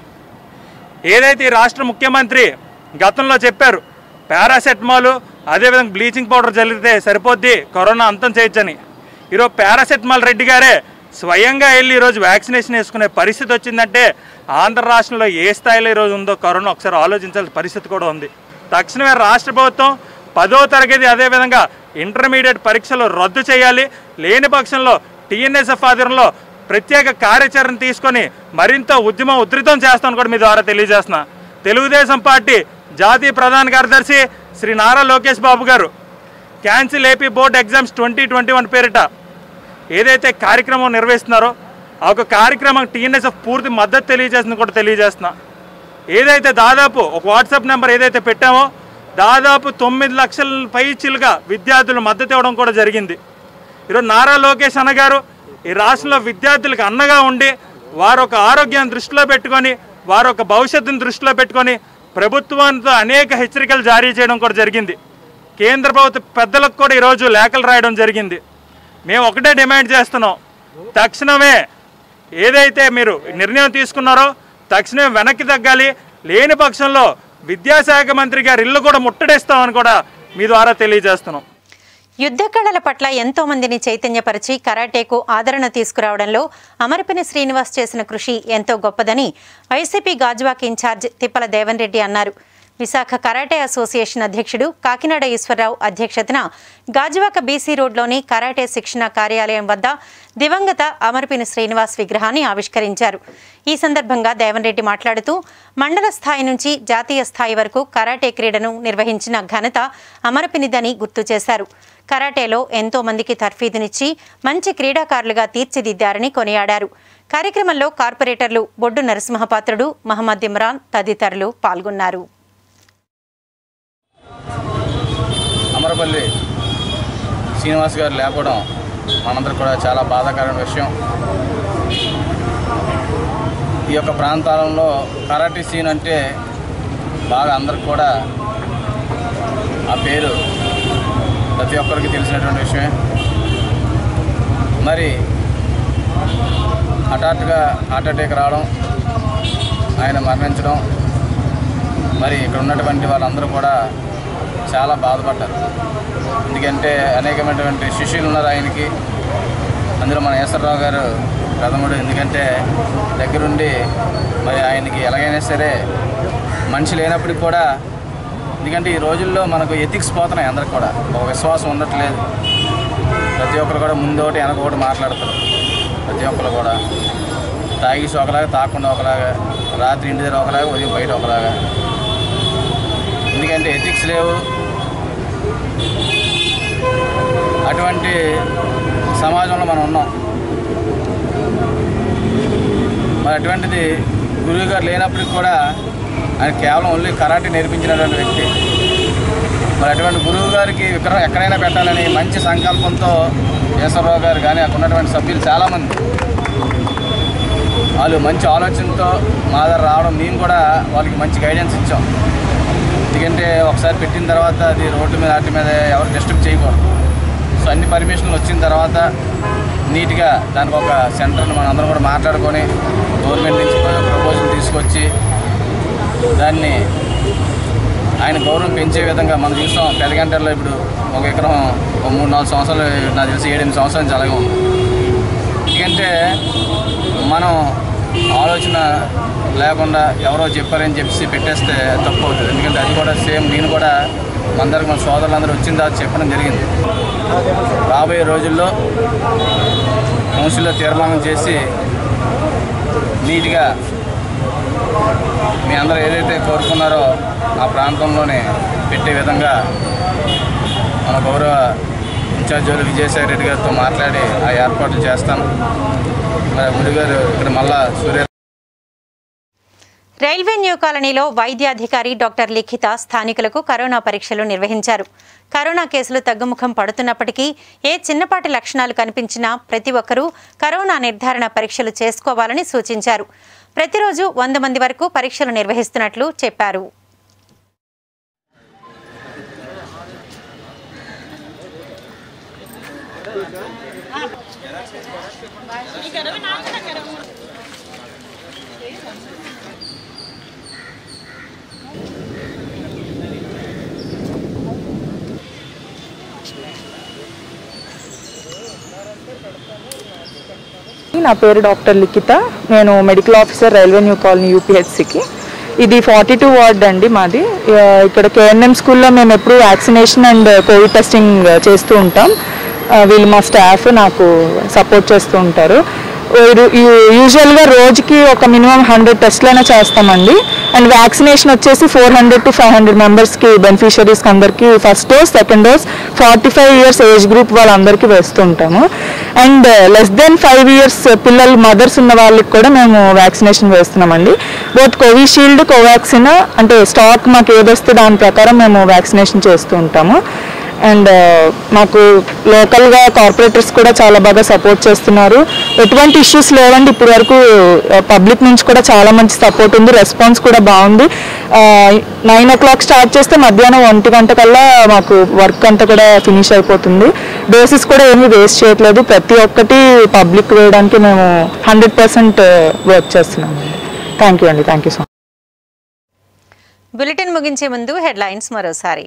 ఏదైతే ఈ రాష్ట్ర ముఖ్యమంత్రి గతంలో చెప్పారు పారాసెటమాల్ అదేవిధంగా బ్లీచింగ్ పౌడర్ చల్లితే సరిపోద్ది కరోనా అంతం చేయొచ్చని ఈరోజు పారాసెటమాల్ రెడ్డి గారే స్వయంగా వెళ్ళి ఈరోజు వ్యాక్సినేషన్ వేసుకునే పరిస్థితి వచ్చిందంటే ఆంధ్ర రాష్ట్రంలో ఏ స్థాయిలో ఈరోజు ఉందో కరోనా ఒకసారి ఆలోచించాల్సిన పరిస్థితి కూడా ఉంది తక్షణమే రాష్ట్ర ప్రభుత్వం పదో తరగతి అదేవిధంగా ఇంటర్మీడియట్ పరీక్షలు రద్దు చేయాలి లేని పక్షంలో టీఎన్ఎస్ఎఫ్ ఆధ్వర్యంలో ప్రత్యేక కార్యాచరణ తీసుకొని మరింత ఉద్యమం ఉధృతం చేస్తాను కూడా మీ ద్వారా తెలియజేస్తున్నా తెలుగుదేశం పార్టీ జాతీయ ప్రధాన కార్యదర్శి Shri Nara Lokesh Babu garu cancel AP board exams twenty twenty one పేరిట ఏదైతే కార్యక్రమం నిర్వహిస్తున్నారో ఆ ఒక కార్యక్రమం టీఎన్ఎస్ఎఫ్ పూర్తి మద్దతు తెలియజేస్తుంది కూడా తెలియజేస్తున్నా ఏదైతే దాదాపు ఒక వాట్సాప్ నెంబర్ ఏదైతే పెట్టామో దాదాపు తొమ్మిది లక్షల పైచిలుగా విద్యార్థులు మద్దతు ఇవ్వడం కూడా జరిగింది ఈరోజు నారా లోకేష్ అన్న గారు ఈ రాష్ట్రంలో విద్యార్థులకు అన్నగా ఉండి వారు ఒక ఆరోగ్యాన్ని దృష్టిలో పెట్టుకొని వారు ఒక భవిష్యత్తును దృష్టిలో పెట్టుకొని ప్రభుత్వంతో అనేక హెచ్చరికలు జారీ చేయడం కూడా జరిగింది కేంద్ర ప్రభుత్వ పెద్దలకు కూడా ఈరోజు లేఖలు రాయడం జరిగింది మేము ఒకటే డిమాండ్ చేస్తున్నాం తక్షణమే ఏదైతే మీరు నిర్ణయం తీసుకున్నారో తక్షణమే వెనక్కి తగ్గాలి లేని పక్షంలో విద్యాశాఖ మంత్రి గారి ఇల్లు కూడా ముట్టడేస్తామని కూడా మీ ద్వారా తెలియజేస్తున్నాం యుద్ధ కళల పట్ల ఎంతో మందిని చైతన్యపరిచి కరాటేకు ఆదరణ తీసుకురావడంలో అమరపిని శ్రీనివాస్ చేసిన కృషి ఎంతో గొప్పదని వైసీపీ గాజువాక్ ఇన్ఛార్జ్ తిప్పల దేవన్ రెడ్డి అన్నారు విశాఖ కరాటే అసోసియేషన్ అధ్యక్షుడు కాకినాడ ఈశ్వరరావు అధ్యక్షతన గాజువాక బీసీ రోడ్లోని కరాటే శిక్షణ కార్యాలయం వద్ద దివంగత అమరపిని శ్రీనివాస్ విగ్రహాన్ని ఆవిష్కరించారు ఈ సందర్భంగా దేవన్ రెడ్డి మాట్లాడుతూ మండల స్థాయి నుంచి జాతీయ స్థాయి వరకు కరాటే క్రీడను నిర్వహించిన ఘనత అమరపినిదని గుర్తు చేశారు కరాటేలో ఎంతో మందికి తర్ఫీదునిచ్చి మంచి క్రీడాకారులుగా తీర్చిదిద్దారని కొనియాడారు కార్యక్రమంలో కార్పొరేటర్లు బొడ్డు నరసింహపాత్రుడు మహమ్మద్ ఇమ్రాన్ తదితరులు పాల్గొన్నారు అమరపల్లి శ్రీనివాస్ గారు లేకపోవడం మనందరికి కూడా చాలా బాధాకరమైన విషయం ఈ యొక్క ప్రాంతాలలో కరాటీ సీన్ అంటే బాగా అందరికి కూడా ఆ పేరు ప్రతి ఒక్కరికి తెలిసినటువంటి విషయమే మరి హఠాత్తుగా హార్ట్ అటాక్ రావడం ఆయన మరణించడం మరి ఇక్కడ ఉన్నటువంటి వాళ్ళందరూ కూడా చాలా బాధపడ్డారు ఎందుకంటే అనేకమైనటువంటి శిష్యులు ఉన్నారు ఆయనకి అందులో మన ఈశ్వరరావు గారు ప్రథముడు ఎందుకంటే దగ్గరుండి మరి ఆయనకి ఎలాగైనా సరే మనిషి లేనప్పటికి కూడా ఎందుకంటే ఈ రోజుల్లో మనకు ఎథిక్స్ పోతున్నాయి అందరికి కూడా ఒక విశ్వాసం ఉండట్లేదు ప్రతి ఒక్కరు కూడా ముందు ఒకటి వెనక ఒకటి మాట్లాడతారు ప్రతి ఒక్కరు కూడా తాగేసి ఒకలాగా తాకుండా ఒకలాగా రాత్రి ఇంటి దగ్గర ఒకలాగా ఉదయం బయట ఒకలాగా ఎందుకంటే ఎథిక్స్ లేవు అటువంటి సమాజంలో మనం ఉన్నాం మరి అటువంటిది గురువు గారు లేనప్పటికి కూడా ఆయన కేవలం ఓన్లీ కరాటే నేర్పించినటువంటి వ్యక్తి మరి అటువంటి గురువు గారికి విగ్రహం ఎక్కడైనా పెట్టాలని మంచి సంకల్పంతో కేశవరావు గారు కానీ అక్కడ ఉన్నటువంటి సభ్యులు చాలామంది వాళ్ళు మంచి ఆలోచనతో మా దగ్గర రావడం మేము కూడా వాళ్ళకి మంచి గైడెన్స్ ఇచ్చాం ఎందుకంటే ఒకసారి పెట్టిన తర్వాత అది రోడ్డు మీద వాటి మీద ఎవరు డిస్టర్బ్ చేయకూడదు సో అన్ని పర్మిషన్లు వచ్చిన తర్వాత నీట్గా దానికి ఒక సెంటర్ని మనం అందరం కూడా మాట్లాడుకొని గవర్నమెంట్ నుంచి ప్రపోజల్ తీసుకొచ్చి దాన్ని ఆయన గౌరవం పెంచే విధంగా మనం చూస్తాం పెద్ద గంటల్లో ఇప్పుడు ఒక ఎకరం ఒక మూడు నాలుగు సంవత్సరాలు నాకు తెలిసి ఏడెనిమిది సంవత్సరాల నుంచి అలాగే ఉంది ఎందుకంటే మనం ఆలోచన లేకుండా ఎవరో చెప్పారని చెప్పేసి పెట్టేస్తే తప్పు అవుతుంది ఎందుకంటే అది కూడా సేమ్ నేను కూడా మన దగ్గర మన సోదరులందరూ వచ్చిన తర్వాత చెప్పడం జరిగింది రాబోయే రోజుల్లో కౌన్సిల్లో తీర్మానం చేసి నీట్గా మీ అందరూ ఏదైతే కోరుకున్నారో ఆ ప్రాంతంలోనే పెట్టే విధంగా మన గౌరవ ఇన్ఛార్జీలు విజయసాయి రెడ్డి గారితో మాట్లాడి ఆ ఏర్పాట్లు చేస్తాను మరి ముడిగారు ఇక్కడ మళ్ళా సూర్య రైల్వే న్యూ కాలనీలో వైద్యాధికారి డాక్టర్ లిఖిత స్థానికులకు కరోనా పరీక్షలు నిర్వహించారు కరోనా కేసులు తగ్గుముఖం పడుతున్నప్పటికీ ఏ చిన్నపాటి లక్షణాలు కనిపించినా ప్రతి ఒక్కరూ కరోనా నిర్ధారణ పరీక్షలు చేసుకోవాలని సూచించారు ప్రతిరోజు వంద మంది వరకు పరీక్షలు నిర్వహిస్తున్నట్లు చెప్పారు నా పేరు డాక్టర్ లిఖిత నేను medical officer railway new colony యూపీహెచ్సికి ఇది ఫార్టీ టూ వార్డ్ అండి మాది ఆ, ఇక్కడ కేఎన్ఎం స్కూల్లో మేము ఎప్పుడు వ్యాక్సినేషన్ అండ్ కోవిడ్ టెస్టింగ్ చేస్తూ ఉంటాం ఆ, వీళ్ళు మా స్టాఫ్ నాకు సపోర్ట్ చేస్తూ ఉంటారు యూజువల్గా రోజుకి ఒక మినిమం హండ్రెడ్ టెస్ట్లైనా చేస్తామండి అండ్ వ్యాక్సినేషన్ వచ్చేసి four hundred to five hundred మెంబర్స్కి బెనిఫిషరీస్కి అందరికీ first dose second dose forty five years age group వాళ్ళందరికీ వేస్తుంటాము and less than five years పిల్లలు మదర్స్ ఉన్న వాళ్ళకి కూడా మేము వ్యాక్సినేషన్ వేస్తున్నామండి బోత్ కోవిషీల్డ్ కోవాక్సిన్ అంటే స్టాక్ మాకు ఏదొస్తే దాని ప్రకారం మేము వ్యాక్సినేషన్ చేస్తూ ఉంటాము అండ్ మాకు లోకల్గా కార్పొరేటర్స్ కూడా చాలా బాగా సపోర్ట్ చేస్తున్నారు ఎటువంటి ఇష్యూస్ లేవండి ఇప్పటి వరకు పబ్లిక్ నుంచి కూడా చాలా మంచి సపోర్ట్ ఉంది రెస్పాన్స్ కూడా బాగుంది నైన్ ఓ క్లాక్ స్టార్ట్ చేస్తే మధ్యాహ్నం ఒంటి గంట కల్లా మాకు వర్క్ అంతా కూడా ఫినిష్ అయిపోతుంది డోసెస్ కూడా ఏమీ వేస్ట్ చేయట్లేదు ప్రతి ఒక్కటి పబ్లిక్ వేయడానికి మేము హండ్రెడ్ పర్సెంట్ వర్క్ చేస్తున్నాం థ్యాంక్ యూ అండి thank you so much bulletin ముగించే ముందు హెడ్లైన్స్ మరోసారి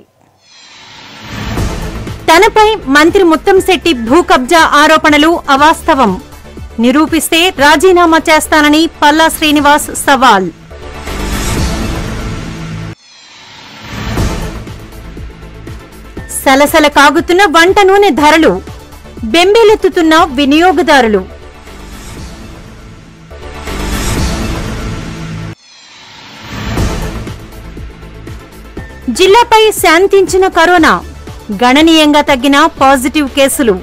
తనపై మంత్రి ముత్తంశెట్టి భూ కబ్జా ఆరోపణలు అవాస్తవం నిరూపిస్తే రాజీనామా చేస్తానని పల్లా శ్రీనివాస్ సవాల్ సలసల కాగుతున్న వంట నూనె ధరలు బెంబేలెత్తుతున్న వినియోగదారులు జిల్లాపై శాంతించిన కరోనా గణనీయంగా తగ్గిన పాజిటివ్ కేసులు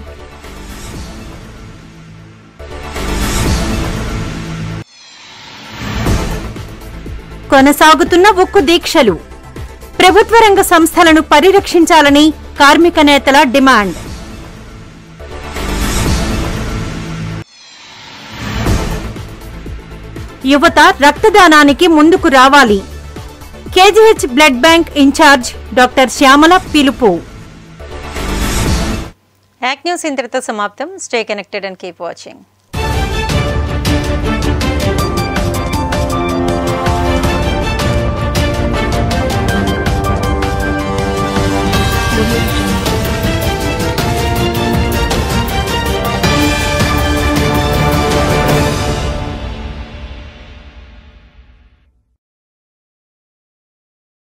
కొనసాగుతున్న ఉక్కు దీక్షలు ప్రభుత్వ రంగ సంస్థలను పరిరక్షించాలని కార్మిక నేతల డిమాండ్ యువత రక్తదానానికి ముందుకు రావాలి KGH blood bank incharge doctor Shyamala పిలుపు యాక్ న్యూస్ ఇంతటితో సమాప్తం stay connected and keep watching